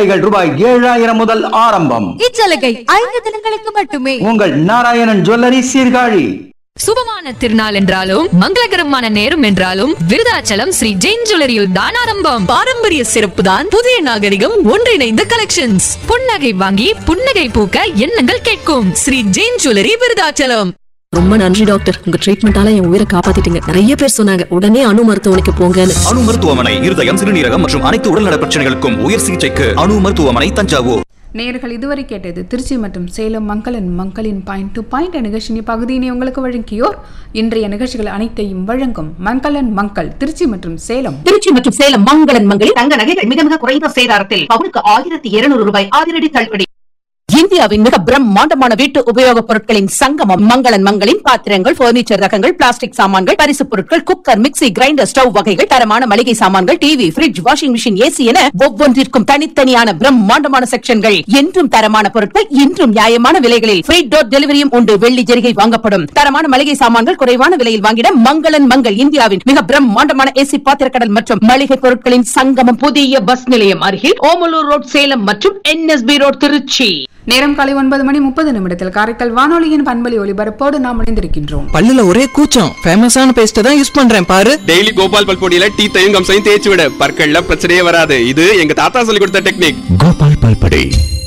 நகைகள் ரூபாய் ஏழாயிரம் முதல் ஆரம்பம் இச்சலுகை ஐந்து தினங்களுக்கு மட்டுமே உங்கள் நாராயணன் ஜுவல்லரி சீர்காழி சுபமான திருநாள் என்றாலும் மங்களகரமான நேரம் என்றாலும் விருதாச்சலம் ஸ்ரீ ஜெயின் ஜுவல்லரியில் தான் ஆரம்பம் பாரம்பரிய சிறப்பு தான் புதிய நாகரிகம் ஒன்றிணைந்த கலெக்ஷன்ஸ் புன்னகை வாங்கி புன்னகை பூக்க எண்ணங்கள் கேட்கும் ஸ்ரீ ஜெயின் ஜுவல்லரி விருதாச்சலம் ரொம்ப நன்றி டாக்டர் உங்க ட்ரீட்மெண்டால என் உயிரை காப்பாத்திட்டீங்க நிறைய பேர் சொன்னாங்க உடனே அணு மருத்துவமனைக்கு போங்கன்னு அணு மருத்துவமனை இருதயம் சிறுநீரகம் மற்றும் அனைத்து உடல்நல பிரச்சனைகளுக்கும் உயர் சிகிச்சைக்கு அணு மருத்துவமனை தஞ்சாவூர் நேர்கள் இதுவரை கேட்டது திருச்சி மற்றும் சேலம் மக்களின் மக்களின் பாயிண்ட் டு பாயிண்ட் நிகழ்ச்சியின் பகுதியினை உங்களுக்கு வழங்கியோர் இன்றைய நிகழ்ச்சிகள் அனைத்தையும் வழங்கும் மங்களன் மக்கள் திருச்சி மற்றும் சேலம் திருச்சி மற்றும் சேலம் மங்களன் மங்களில் தங்க நகைகள் மிக மிக குறைந்த சேதாரத்தில் பவுனுக்கு ஆயிரத்தி இருநூறு ரூபாய் அதிரடி தள்ளுபடி இந்தியாவின் மிக பிரம்மாண்டமான வீட்டு உபயோகப் பொருட்களின் சங்கமம் மங்களன் மங்களின் பாத்திரங்கள் பர்னிச்சர் ரகங்கள் பிளாஸ்டிக் சாமான்கள் பரிசுப் பொருட்கள் குக்கர் மிக்ஸி கிரைண்டர் ஸ்டவ் வகைகள் தரமான மளிகை சாமான்கள் TV fridge washing machine AC என ஒவ்வொன்றிற்கும் தனித்தனியான பிரம்மாண்டமான செக்ஷன்கள் என்றும் தரமான பொருட்கள் இன்றும் நியாயமான விலைகளில் ஃப்ரீ டோர் டெலிவரியும் உண்டு வெள்ளி ஜெரிகை வாங்கப்படும் தரமான மளிகை சாமான்கள் குறைவான விலையில் வாங்கிட மங்களன் மங்கள் இந்தியாவின் மிக பிரம்மாண்டமான ஏசி பாத்திரக்கடல் மற்றும் மளிகை பொருட்களின் சங்கமம் புதிய பஸ் நிலையம் அருகில் ஓமலூர் ரோட் சேலம் மற்றும் என்எஸ்பி ரோட் திருச்சி நேரம் காலை ஒன்பது மணி முப்பது நிமிடத்தில் காரைக்கால் வானொலியின் பண்பலி ஒலிபரப்போடு நாம் இணைந்திருக்கின்றோம் பல்லுல ஒரே கூச்சம் ஃபேமஸான பேஸ்ட தான் யூஸ் பண்றேன் பாரு டெய்லி கோபால் பல்பொடியில டீத்தையும் கம்சையும் தேய்ச்சி விட பற்கள்ல பிரச்சனையே வராது இது எங்க தாத்தா சொல்லி கொடுத்த டெக்னிக் கோபால் பல்படை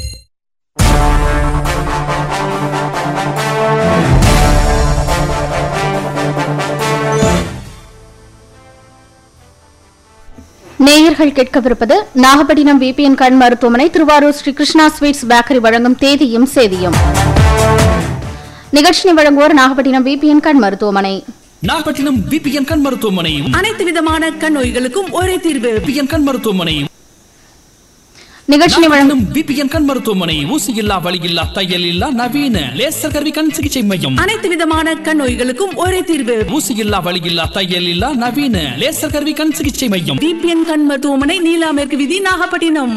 நேயர்கள் கேட்கவிருப்பது நாகப்பட்டினம் விபிஎன் கண் மருத்துவமனை திருவாரூர் ஸ்ரீ கிருஷ்ணா ஸ்வீட்ஸ் பேக்கரி வழங்கும் தேதியும் சேதியும் நிகழ்ச்சியை வழங்குவோர் நாகப்பட்டினம் விபிஎன் கண் மருத்துவமனை நாகப்பட்டினம் பிபிஎன் கண் மருத்துவமனையும் அனைத்து விதமான கண் நோய்களுக்கும் ஒரே தீர்வு பிபிஎன் கண் மருத்துவமனையும் நிகழ்ச்சியை வழங்கும் நாகப்பட்டினம் பிபிஎன் கண் மருத்துவமனை ஊசி இல்லா வலி இல்லா தையல் இல்லா நவீன லேசர் கருவி கண் சிகிச்சை மையம் அனைத்து விதமான கண் நோய்களுக்கும் ஒரே தீர்வு ஊசி இல்லா வலி இல்லா தையல் இல்லா நவீன லேசர் கருவி கண் சிகிச்சை மையம் பிபிஎன் கண் மருத்துவமனை நீலா மேற்கு விதி நாகப்பட்டினம்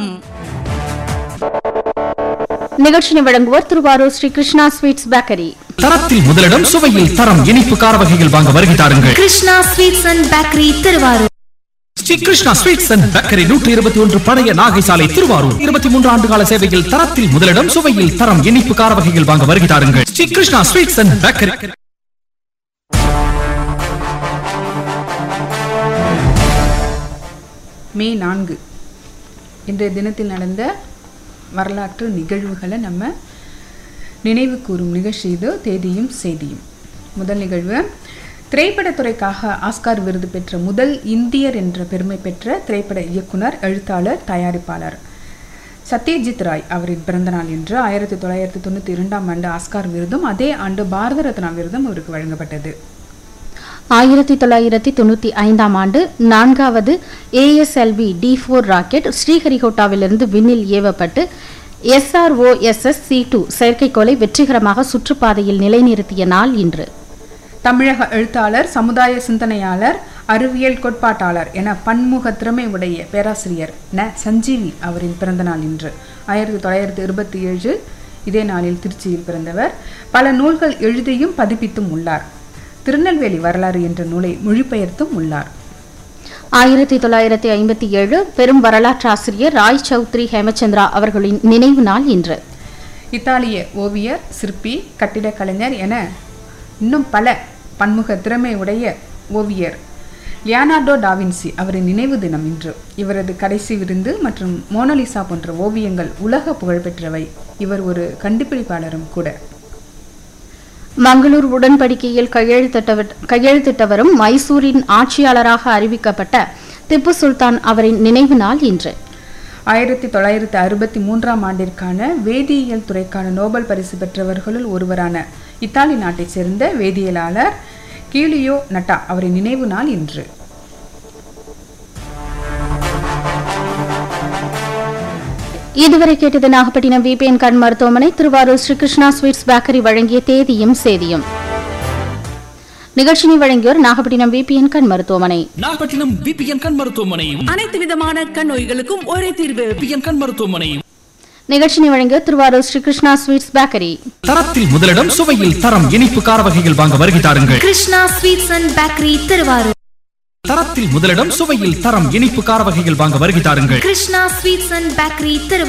நிகழ்ச்சியை வழங்குவோர் திருவாரூர் ஸ்ரீ கிருஷ்ணா ஸ்வீட்ஸ் பேக்கரி தரத்தில் முதலிடம் சுவையில் தரம் இனிப்பு கார வகைகள் வாங்க வருகை தாருங்கள் Krishna sweets and bakery Thiruvarur Sri Krishna sweets and bakery நூற்றி இருபத்தி ஒன்று பழைய நாகை சாலை திருவாரூர் இருபத்தி மூன்று ஆண்டு கால சேவையில் தரத்தில் முதலிடம் சுவையில் தரம் இனிப்பு கார வகைகள் வாங்க வருகை தாருங்கள் Sri Krishna sweets and bakery May நான்கு இன்றைய தினத்தில் நடந்த வரலாற்று நிகழ்வுகளை நம்ம நினைவு கூறும் நிகழ்ச்சி இது தேதியும் செய்தியும் முதல் நிகழ்வு திரைப்படத்துறைக்காக ஆஸ்கார் விருது பெற்ற முதல் இந்தியர் என்ற பெருமை பெற்ற திரைப்பட இயக்குனர் எழுத்தாளர் தயாரிப்பாளர் சத்யஜித் ராய் அவரின் பிறந்தநாள் என்று ஆயிரத்தி தொள்ளாயிரத்தி தொண்ணூற்றி இரண்டாம் ஆண்டு ஆஸ்கார் விருதும் அதே ஆண்டு பாரத ரத்னா விருதும் அவருக்கு வழங்கப்பட்டது ஆயிரத்தி தொள்ளாயிரத்தி தொண்ணூற்றி ஐந்தாம் ஆண்டு நான்காவது ஏஎஸ்எல்வி டி ஃபோர் ராக்கெட் ஸ்ரீஹரிகோட்டாவிலிருந்து விண்ணில் ஏவப்பட்டு எஸ்ஆர்ஓஎஸ்எஸ் சி டூ செயற்கைக்கோளை வெற்றிகரமாக சுற்றுப்பாதையில் நிலைநிறுத்திய நாள் இன்று தமிழக எழுத்தாளர் சமுதாய சிந்தனையாளர் அறிவியல் கோட்பாட்டாளர் என பன்முக திறமை உடைய பேராசிரியர் ந சஞ்சீவி அவரின் பிறந்தநாள் இன்று ஆயிரத்தி தொள்ளாயிரத்தி இருபத்தி ஏழு இதே நாளில் திருச்சியில் பிறந்தவர் பல நூல்கள் எழுதியும் பதிப்பித்தும் உள்ளார் திருநெல்வேலி வரலாறு என்ற நூலை மொழிபெயர்த்தும் உள்ளார் ஆயிரத்தி தொள்ளாயிரத்தி ஐம்பத்தி ஏழு பெரும் வரலாற்றாசிரியர் ராய் சௌத்ரி ஹேமச்சந்திரா அவர்களின் நினைவு நாள் இன்று இத்தாலிய ஓவியர் சிற்பி கட்டிடக் கலைஞர் என இன்னும் பல பன்முக திறமை உடைய ஓவியர் லியானார்டோ டாவின்சி அவரின் நினைவு தினம் இன்று இவரது கடைசி விருந்து மற்றும் மோனலிசா போன்ற ஓவியங்கள் உலக புகழ்பெற்றவை இவர் ஒரு கண்டுபிடிப்பாளரும் கூட மங்களூர் உடன்படிக்கையில் கையெழுத்திட்டவர் கையெழுத்திட்டவரும் மைசூரின் ஆட்சியாளராக அறிவிக்கப்பட்ட திப்பு சுல்தான் அவரின் நினைவு நாள் இன்று ஆயிரத்தி தொள்ளாயிரத்தி அறுபத்தி மூன்றாம் ஆண்டிற்கான வேதியியல் துறைக்கான நோபல் பரிசு பெற்றவர்களுள் ஒருவரான இத்தாலி நாட்டைச் சேர்ந்த வேதியியலாளர் கீலியோ நட்டா அவரின் நினைவு நாள் இன்று இதுவரை கேட்டது நாகப்பட்டினம் விபிஎன் கண் மருத்துவமனை திருவாரூர் ஸ்ரீ கிருஷ்ணா ஸ்வீட்ஸ் பேக்கரி வழங்கிய தேதியும் சேதியும் நிகழ்ச்சியை வழங்கியோர் நாகப்பட்டினம் விபிஎன் கண் மருத்துவமனை நாகப்பட்டினம் பிபிஎன் கண் மருத்துவமனையும் அனைத்து விதமான கண் நோய்களுக்கும் ஒரே தீர்வு பிபிஎன் கண் மருத்துவமனையும் நிகழ்ச்சியை வழங்கியோர் திருவாரூர் ஸ்ரீ கிருஷ்ணா ஸ்வீட்ஸ் பேக்கரி தரத்தில் முதலிடம் சுவையில் தரம் இனிப்பு கார வகைகள் வாங்க வருகை தாருங்கள் Krishna sweets and bakery Thiruvarur தரத்தில் முதலிடம் சுவையில் தரம் இனிப்பு கார வகைகள் வாங்க வருகை தாருங்கள் Krishna sweets and bakery Thiruvarur